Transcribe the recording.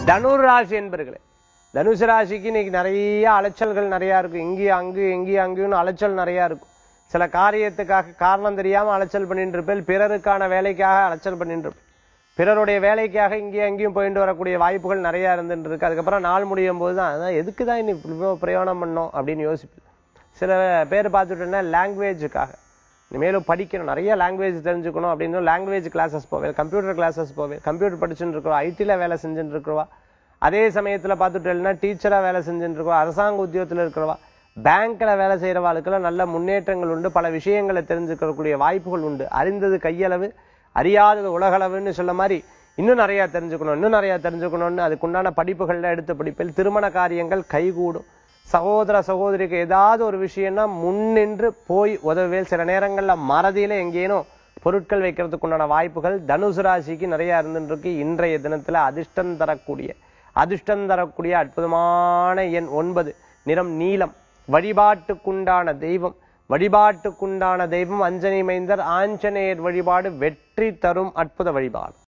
தனுர் ராசி என்பர்களே தனுசு ராசிக்கு இன்னைக்கு நிறைய அலைச்சல்கள் நிறைய இருக்கும் இங்கேயும் அங்கேயும் எங்கேயும் அங்கேயும் அலைச்சல் நிறைய இருக்கும் சில காரியத்துக்காக காரணம் தெரியாம அலைச்சல் பண்ணிட்டு இருப்பேன் பிறருக்கான வேலைக்காக அலைச்சல் பண்ணிட்டு இருப்பேன் பிறருடைய வேலைக்காக இங்கேயும் அங்கேயும் போயிட்டு வரக்கூடிய வாய்ப்புகள் நிறைய இருந்துட்டு இருக்கு அதுக்கப்புறம் நாள் முடியும் போது தான் அதான் எதுக்கு தான் இன்னும் இவ்வளோ பிரயாணம் பண்ணோம் அப்படின்னு யோசிப்பேன் சில பேர் பார்த்துட்டோன்னா லாங்குவேஜுக்காக மேலும் படிக்கணும் நிறைய லாங்குவேஜ் தெரிஞ்சுக்கணும் அப்படின்னு லாங்குவேஜ் கிளாஸஸ் போவேன் கம்ப்யூட்டர் கிளாஸஸ் போவேன் கம்ப்யூட்டர் படிச்சுட்டு இருக்கிறோம் ஐடியில் வேலை செஞ்சுட்டு இருக்கிறவா அதே சமயத்தில் பார்த்துட்டோம்னா டீச்சராக வேலை செஞ்சுட்டு இருக்கோம் அரசாங்க உத்தியோகத்தில் இருக்கிறவா பேங்க்ல வேலை செய்யறவாளுக்கெல்லாம் நல்ல முன்னேற்றங்கள் உண்டு பல விஷயங்களை தெரிஞ்சுக்கக்கூடிய வாய்ப்புகள் உண்டு அறிந்தது கையளவு அறியாதது உலகளவுன்னு சொல்ல மாதிரி இன்னும் நிறைய தெரிஞ்சுக்கணும் இன்னும் நிறைய தெரிஞ்சுக்கணும்னு அதுக்குண்டான படிப்புகள்ல எடுத்து படிப்பில் திருமண காரியங்கள் கைகூடும் சகோதர சகோதரிக்கு ஏதாவது ஒரு விஷயம்னா முன்னின்று போய் உதவுவேல் சில நேரங்கள்ல மறதியில எங்கேனும் பொருட்கள் வைக்கிறதுக்கு உண்டான வாய்ப்புகள் தனுசு ராசிக்கு நிறைய இருந்துட்டு இருக்கு இன்றைய தினத்துல அதிர்ஷ்டம் தரக்கூடிய அதிர்ஷ்டம் தரக்கூடிய அற்புதமான எண் ஒன்பது நிறம் நீலம் வழிபாட்டுக்குண்டான தெய்வம் வழிபாட்டுக்குண்டான தெய்வம் அஞ்சனை மைந்தர் ஆஞ்சநேயர் வழிபாடு வெற்றி தரும் அற்புத வழிபாடு